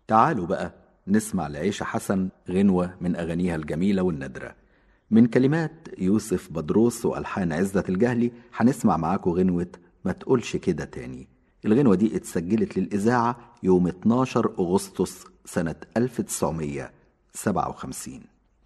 تعالوا بقى نسمع لعيشة حسن غنوة من أغانيها الجميلة والنادرة من كلمات يوسف بدروس وألحان عزت الجهلي هنسمع معاكم غنوة ما تقولش كده تاني الغنوة دي اتسجلت للإذاعة يوم 12 أغسطس سنة 1957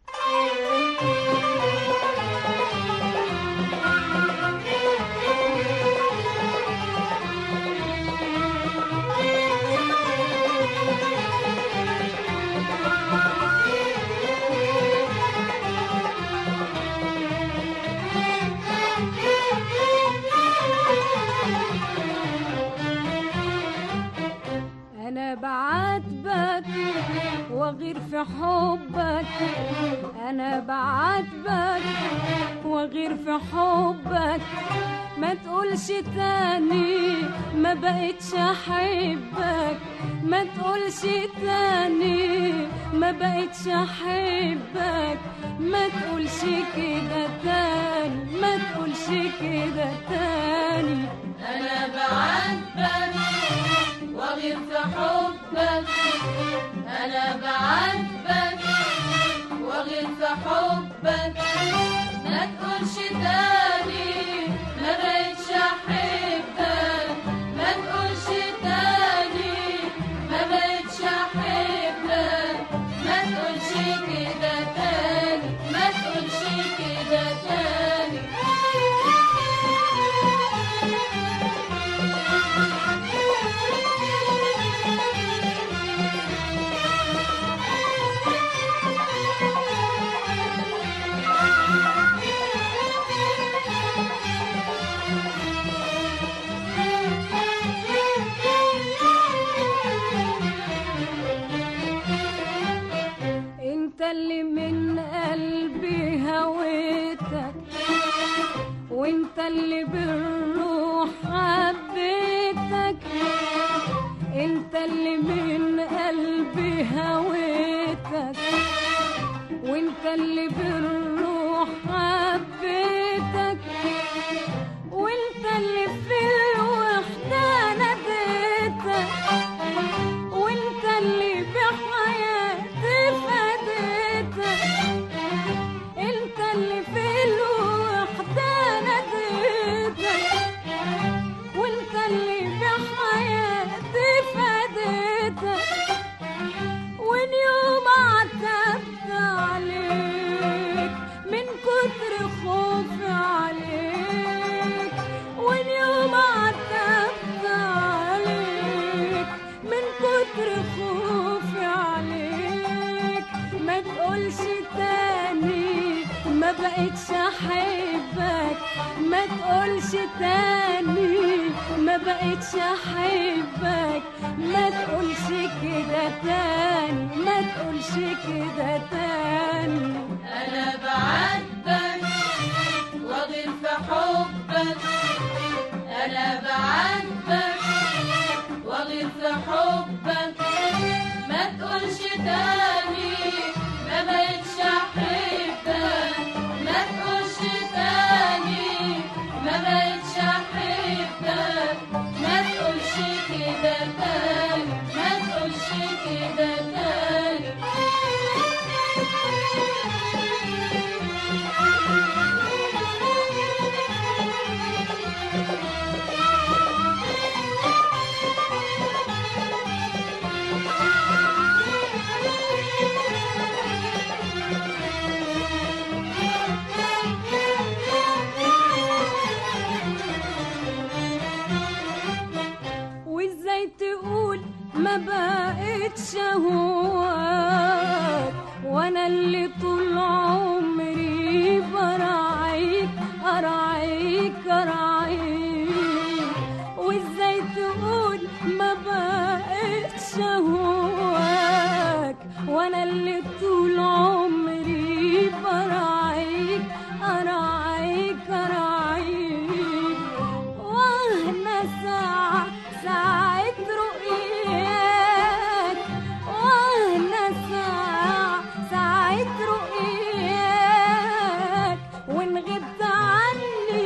أنا بعاتبك وغير في حبك أنا بعاتبك وغير في حبك ما تقولش تاني ما بقتش أحبك ما تقولش تاني ما بقتش أحبك ما تقولش كده تاني ما تقولش كده تاني أنا بعاتبك وغير في حبك أنا بعاتبك وغير في حبك ما تقولش تاني ما بقتش أحبك ما تقولش تاني ما بقتش أحبك ما تقولش كده تاني ما تقولش كده تاني انت اللي من قلبي هويتك وانت اللي بالروح حبيتك انت اللي من قلبي هويتك وانت اللي بالروح حبيتك وانت اللي في الوحدة ناديتك وانت اللي بحياتي فديتك انت اللي في الوحدة ناديتك وانت اللي بحياتي فديتك وان يوم عتبت عليك من كتر خوفي عليك وان يوم عتبت عليك من كتر خوفي عليك ما تقولش تاني ما بقتش احبك ما تقولش تاني ما بقتش احبك ما تقولش كده تاني ما تقولش كده تاني أنا بعاتبك وغير في حبك أنا بعاتبك وغير في حبك ما تقولش تاني ما بقتش أحبك ما تقولش تاني ما بقتش أحبك ما تقولش كده تاني ما تقولش كده تاني وازاي تقول ما بقتش هواك وانا اللي طول عمري براعيك اراعيك اراعيك وازاي تقول ما بقتش هواك وانا اللي طول عمري براعيك اراعيك اراعيك واهنا ساعة ساعة رؤياك واهنا ساعة ساعة رؤياك وان غبت عني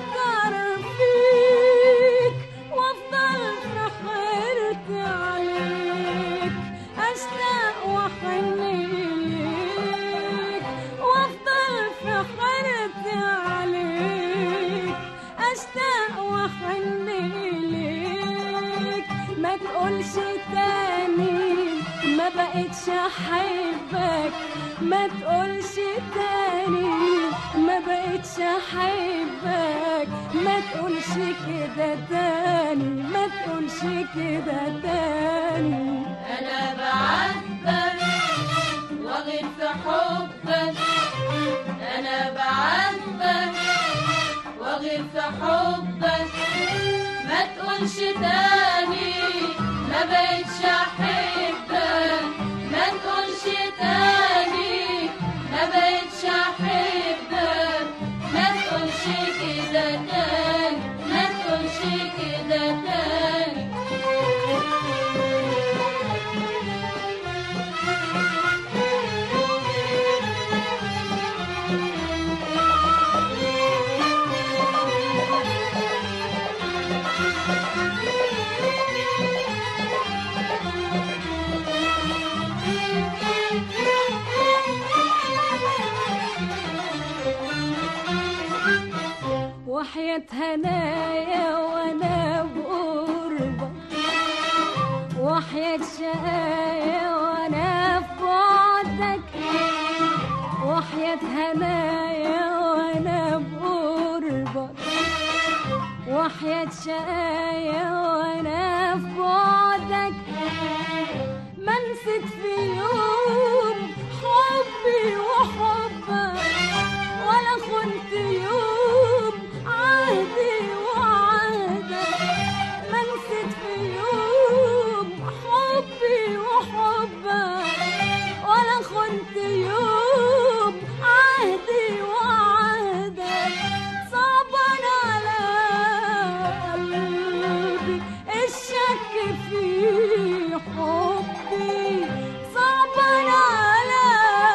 افكر فيك وافضل في حيرتي عليك تاني ما بقتش احبك ما تقولش تاني ما بقتش احبك ما تقولش كده تاني ما تقولش كده تاني انا بعاتبك واغير في حبك انا بعاتبك واغير في حبك ما تقولش تاني ما بقتش احبك ما تقولش تاني ما بقتش احبك ما تقولش كده تاني ما تقولش كده تاني وحياة هنايا وانا بقربك وحياة شقايا وانا في بعدك وحياة هنايا وانا بقربك وحياة شقايا وانا في بعدك ما نسيت في يوم حبي وحبك ولا خنت يوم عهدي وعهدك ما نسيت في يوم حبي وحبك ولا خنت يوم عهدي وعهدك صعبان على قلبي الشك في حبي صعبان على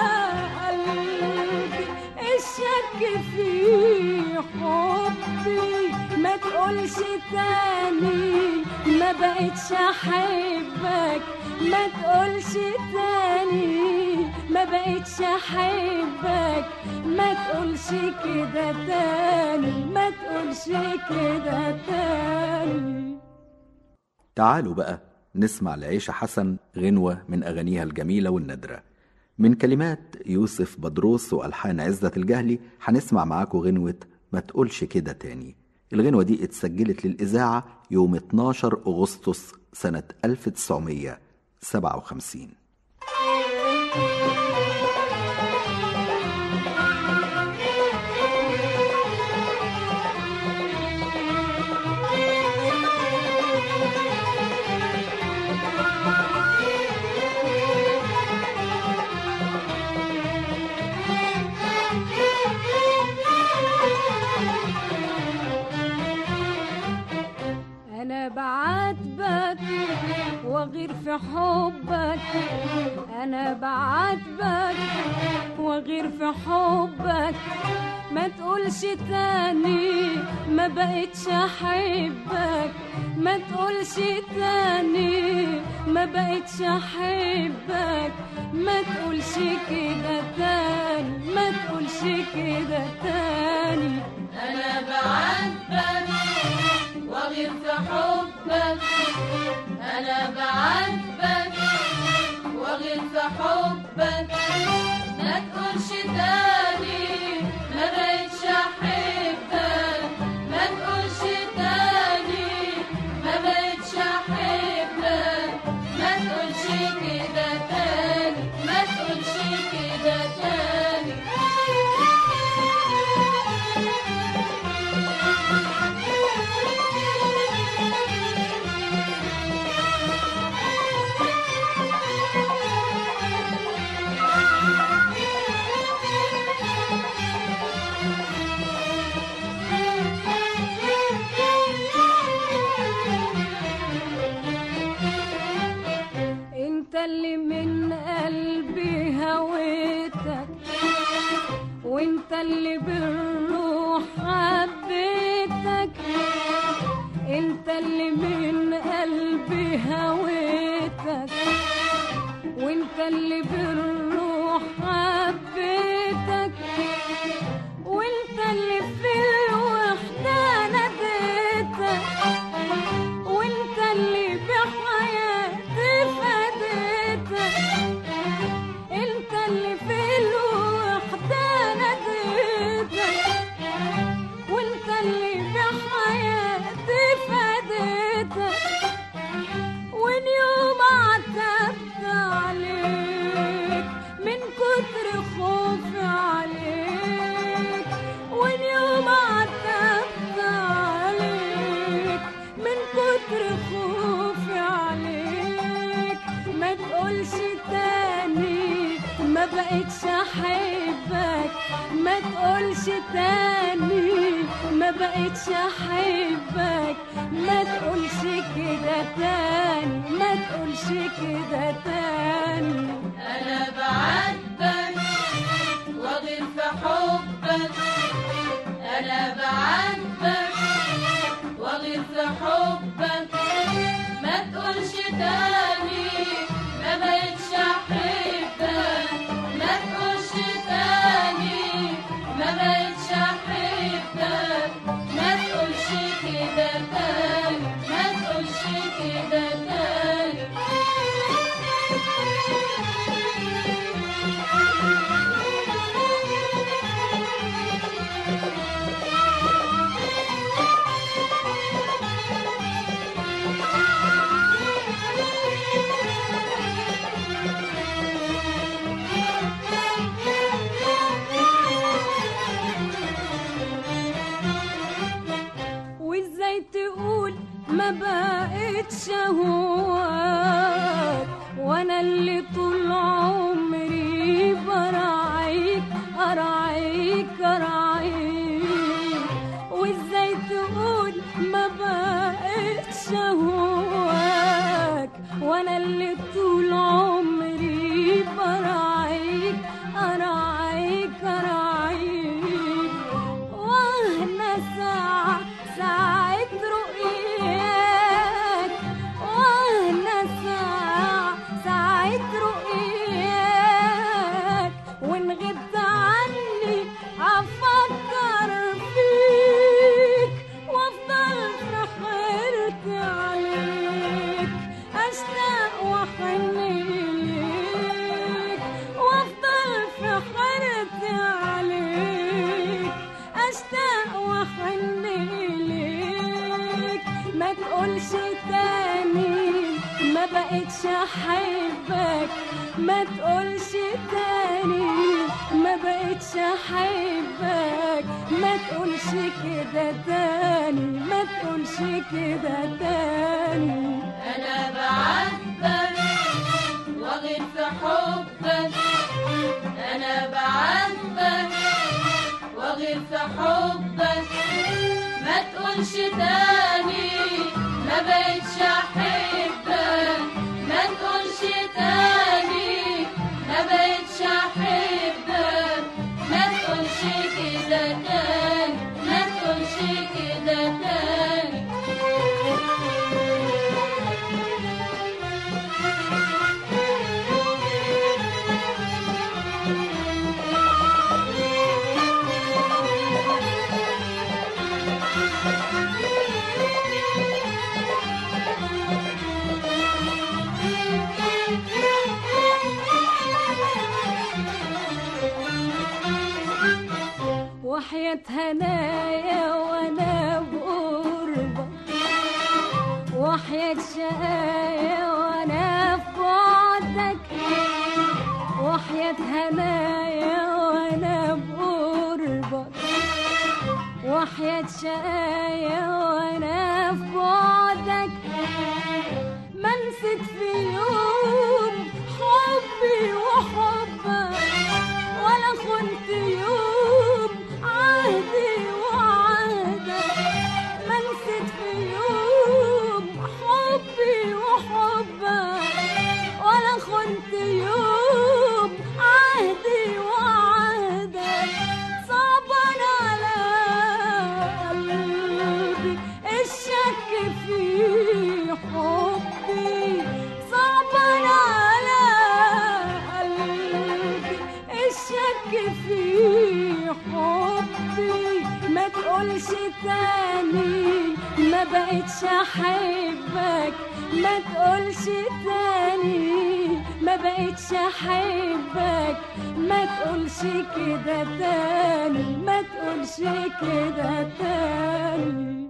قلبي الشك في حبي ما تقولش تاني ما بقتش احبك ما تقولش تاني ما بقتش احبك ما تقولش كده تاني ما تقولش كده تاني تعالوا بقى نسمع لعيشة حسن غنوة من أغانيها الجميلة والنادرة من كلمات يوسف بدروس وألحان عزة الجهلي هنسمع معاكم غنوة ما تقولش كده تاني الغنوة دي اتسجلت للإذاعة يوم 12 أغسطس سنة 1957 انا بعاتبك واغير في حبك انا بعاتبك واغير في حبك ما تقولش تاني ما بقتش احبك ما تقولش تاني ما بقتش احبك ما تقولش كده تاني ما تقولش كده تاني أنا بعاتبك وأغير في حبك أنا بعاتبك وأغير في حبك ما تقولش تاني ما بقتش أحبك ما تقولش تاني ما بقتش أحبك ما تقولش كده تاني ما تقولش كده تاني انت اللي من قلبي هويتك وانت اللي بالروح حبيتك انت اللي من قلبي هويتك وانت اللي بالروح حبيتك وانت اللي في الوحدة ناديتك وانت اللي بحياتي بقتش احبك ما تقولش تاني ما بقتش احبك ما تقولش كده تاني ما تقولش كده تاني أنا بعاتبك وأغير في حبك أنا بعاتبك وأغير في حبك ما تقولش تاني ما بقتش أحبك ما تقولش تاني ما بقتش أحبك ما تقولش كده تاني ما تقولش كده تاني وازاي تقول ما بقتش هواك وانا اللي طول عمري براعيك اراعيك اراعيك وازاي تقول ما بقتش هواك وانا اللي طول عمري براعيك اراعيك اراعيك واهنا ساعة ساعة رؤياك واهنا ساعة ساعة رؤياك وان غبت عني افكر فيك وافضل في حيرتي عليك اشتاق واحن اليك وافضل في حيرتي عليك اشتاق واحن اليك ما تقولش تاني ما بقتش احبك ما تقولش تاني ما بقتش احبك ما تقولش كده تاني ما تقولش كده تاني أنا بعاتبك وأغير في حبك أنا بعاتبك وأغير في حبك ما تقولش تاني ما بقتش أحبك ما تقولش تاني ما بقتش أحبك ما تقولش كده تاني ما تقولش كده تاني وحياة هنايا وانا بقربك وحياة شقايا وانا في بعدك وحياة هنايا وانا بقربك وحياة شقايا وانا في بعدك ما نسيت في يوم حبي وحبك ولا خنت يوم عهدي وعهدك ما نسيت في يوم حبي وحبك ولا خنت يوم عهدي وعهدك صعبان على قلبي الشك في حبي صعبان على قلبي الشك في حبي ما تقولش تاني ما بقتش احبك ما تقولش تاني ما بقتش احبك ما تقولش كده تاني ما تقولش كده تاني